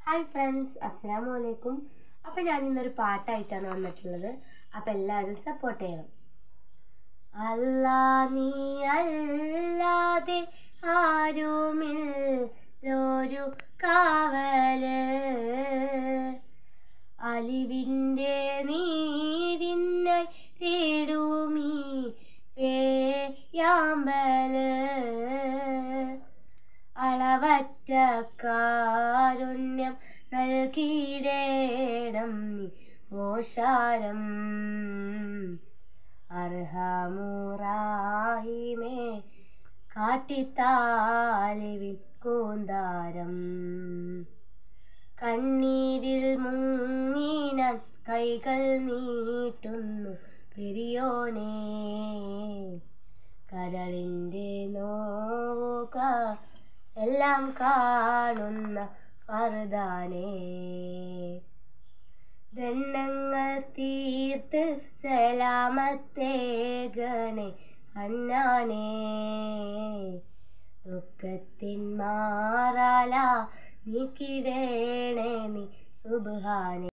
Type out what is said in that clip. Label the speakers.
Speaker 1: hi friends അസ്സാം വലൈക്കും അപ്പം ഞാൻ ഇന്നൊരു പാട്ടായിട്ടാണ് വന്നിട്ടുള്ളത് അപ്പം എല്ലാവരും സപ്പോർട്ട് ചെയ്യണം അല്ലാ നീ അല്ലാതെ ആരുമില്ലൊരു കാവല് അലിവിൻ്റെ നീരിനായി തേടുമീ വേയാമ്പല് അളവറ്റ കാരുണ്യം നൽകിയിടേണം നീ ഓശാരം അർഹമുറാഹിമേ കാട്ടിത്താലിവിൻ കൂന്താരം കണ്ണീരിൽ മുങ്ങിനാൻ കൈകൾ നീട്ടുന്നു പെരിയോനേ കരളിൻ്റെ നോവുക എല്ലാം കാണുന്ന ഫർദാനേ ദണ്ണങ്ങൾ തീർത്ത് സലാമത്തേകണേ അന്നാനേ ദുഃഖത്തിൻ മാറാല നീക്കിടേണേ നീ സുബാനേ